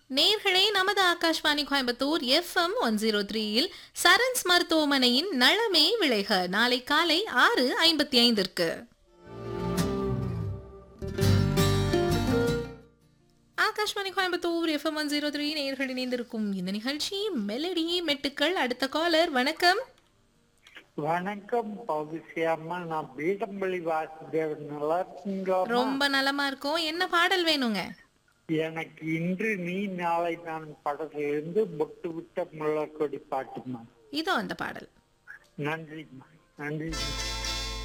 நேர்களே நமது Akashvani Coimbatore FM one zero த்ரீயில் சரண்ஸ் மருத்துவமனையின் நலமே விளைக நாளை காலை ஆறு ஐம்பத்தி ஐந்திற்கு Akashvani Coimbatore FM one zero three நேர்கள் இணைந்திருக்கும் இந்த நிகழ்ச்சி மெலடி மெட்டுக்கள் அடுத்த காலர் வணக்கம் வணக்கம் பவிசியம்மா நான் பீடம்பள்ளி வாசுதேவன் நல்லா இருக்கீங்களா ரொம்ப நலமா இருக்கும் என்ன பாடல் வேணுங்க எனக்கு இன்று நீ நாளை நான் படத்திலிருந்து பொட்டு விட்ட முள்ளக்கொடி பாட்டுமா இதோ அந்த பாடல் நன்றிம்மா நன்றி